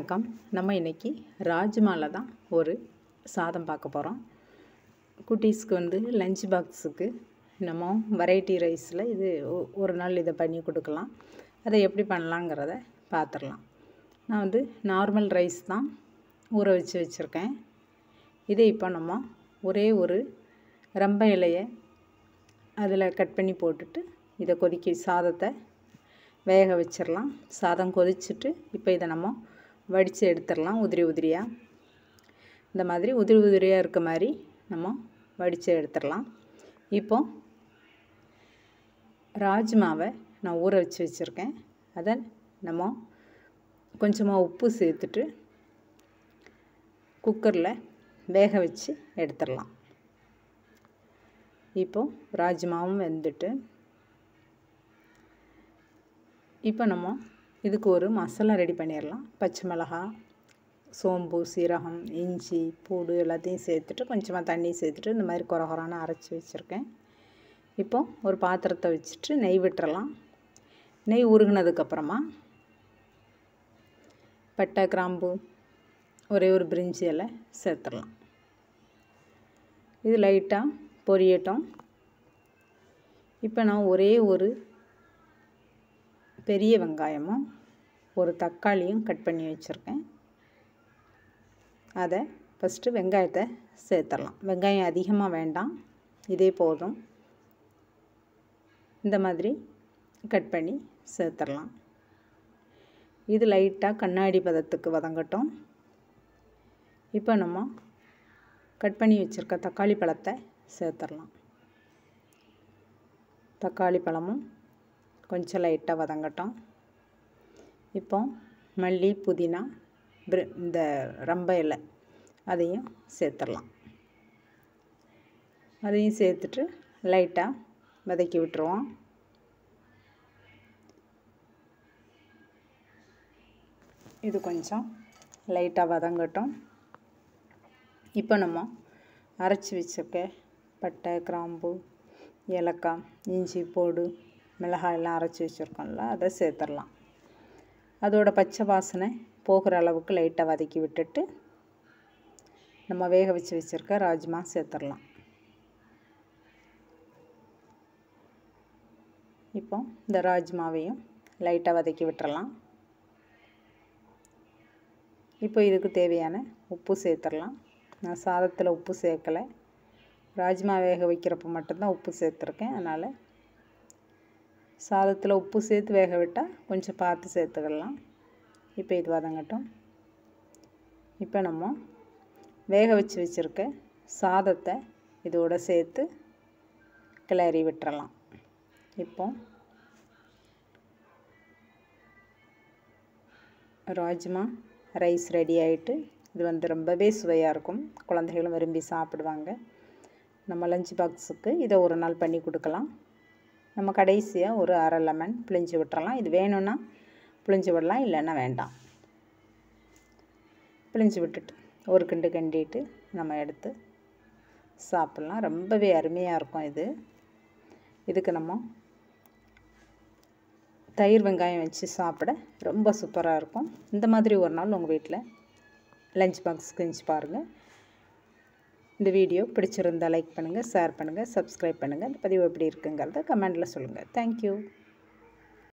வணக்கம் நம்ம இன்றைக்கி ராஜ்மாவில் தான் ஒரு சாதம் பார்க்க போகிறோம் குட்டீஸ்க்கு வந்து லஞ்ச் பாக்ஸுக்கு நம்ம வெரைட்டி ரைஸில் இது ஒ- ஒரு நாள் இதை பண்ணி கொடுக்கலாம் அதை எப்படி பண்ணலாங்கிறத பார்த்துடலாம் நான் வந்து நார்மல் ரைஸ் தான் ஊற வச்சு வச்சுருக்கேன் இதை இப்போ நம்ம ஒரே ஒரு ரம்ப இலையை அதில் கட் பண்ணி போட்டுட்டு இதை கொதிக்க சாதத்தை வேக வச்சிடலாம் சாதம் கொதிச்சுட்டு இப்போ இதை நம்ம வடித்து எடுத்துடலாம் உதிரி உதிரியாக இந்த மாதிரி உதிரி உதிரியாக இருக்க மாதிரி நம்ம வடித்து எடுத்துடலாம் இப்போ ராஜ்மாவை நான் ஊற வச்சு வச்சுருக்கேன் அதை நம்ம கொஞ்சமாக உப்பு சேர்த்துட்டு குக்கரில் வேக வச்சு எடுத்துடலாம் இப்போ ராஜ்மாவும் வெந்துட்டு இப்போ நம்ம இதுக்கு ஒரு மசாலா ரெடி பண்ணிடலாம் பச்சை மிளகாய் சோம்பு சீரகம் இஞ்சி பூடு எல்லாத்தையும் சேர்த்துட்டு கொஞ்சமாக தண்ணி சேர்த்துட்டு இந்த மாதிரி குறை குறான்னு அரைச்சி வச்சுருக்கேன் இப்போ ஒரு பாத்திரத்தை வச்சுட்டு நெய் விட்டுறலாம் நெய் உருகுனதுக்கப்புறமா பட்டை கிராம்பு ஒரே ஒரு பிரிஞ்சி இலை சேர்த்துடலாம் இது லைட்டாக பொரியட்டும் இப்போ நான் ஒரே ஒரு பெரிய வெங்காயமும் ஒரு தக்காளியும் கட் பண்ணி வச்சுருக்கேன் அதை ஃபஸ்ட்டு வெங்காயத்தை சேர்த்துடலாம் வெங்காயம் அதிகமாக வேண்டாம் இதே போதும் இந்த மாதிரி கட் பண்ணி சேர்த்துடலாம் இது லைட்டாக கண்ணாடி பதத்துக்கு வதங்கட்டும் இப்போ நம்ம கட் பண்ணி வச்சுருக்க தக்காளி பழத்தை சேர்த்துடலாம் தக்காளி பழமும் கொஞ்சம் லைட்டாக வதங்கட்டும் இப்போ மல்லி புதினா பிர இந்த ரம்ப இலை அதையும் சேர்த்துடலாம் அதையும் சேர்த்துட்டு லைட்டாக வதக்கி விட்டுருவோம் இது கொஞ்சம் லைட்டாக வதங்கட்டும் இப்போ நம்ம அரைச்சி வச்சிருக்க பட்டை கிராம்பு ஏலக்காய் இஞ்சி பூடு மிளகாய் எல்லாம் அரைச்சி வச்சுருக்கோம்ல அதை சேர்த்துடலாம் அதோட பச்சை வாசனை போகிற அளவுக்கு லைட்டாக வதக்கி விட்டுட்டு நம்ம வேக வச்சு வச்சுருக்க ராஜ்மா சேர்த்துடலாம் இப்போ இந்த ராஜ்மாவையும் லைட்டாக வதக்கி விட்டுறலாம் இப்போ இதுக்கு தேவையான உப்பு சேர்த்துடலாம் நான் சாதத்தில் உப்பு சேர்க்கலை ராஜ்மா வேக வைக்கிறப்ப மட்டும்தான் உப்பு சேர்த்துருக்கேன் அதனால் சாதத்தில் உப்பு சேர்த்து வேக விட்டால் கொஞ்சம் பார்த்து சேர்த்துக்கலாம் இப்போ இது வதங்கட்டும் இப்போ நம்ம வேக வச்சு வச்சுருக்க சாதத்தை இதோட சேர்த்து கிளறி விட்டுறலாம் இப்போ ராஜ்மா ரைஸ் ரெடி ஆகிட்டு இது வந்து ரொம்பவே சுவையாக இருக்கும் குழந்தைகளும் விரும்பி சாப்பிடுவாங்க நம்ம லஞ்ச் பாக்ஸுக்கு இதை ஒரு நாள் பண்ணி கொடுக்கலாம் நம்ம கடைசியாக ஒரு அரை லெமன் பிழிஞ்சு விட்டுறலாம் இது வேணும்னா பிழிஞ்சு விடலாம் இல்லைன்னா வேண்டாம் பிழிஞ்சு விட்டுட்டு ஒரு கிண்டு கிண்டிட்டு நம்ம எடுத்து சாப்பிட்லாம் ரொம்பவே அருமையாக இருக்கும் இது இதுக்கு நம்ம தயிர் வெங்காயம் வச்சு சாப்பிட ரொம்ப சூப்பராக இருக்கும் இந்த மாதிரி ஒரு நாள் உங்கள் வீட்டில் லஞ்ச் பாக்ஸ் செஞ்சு பாருங்கள் இந்த வீடியோ பிடிச்சிருந்தால் லைக் பண்ணுங்கள் ஷேர் பண்ணுங்கள் சப்ஸ்கிரைப் பண்ணுங்கள் இந்த பதிவு எப்படி இருக்குங்கிறத கமெண்டில் சொல்லுங்கள் தேங்க்யூ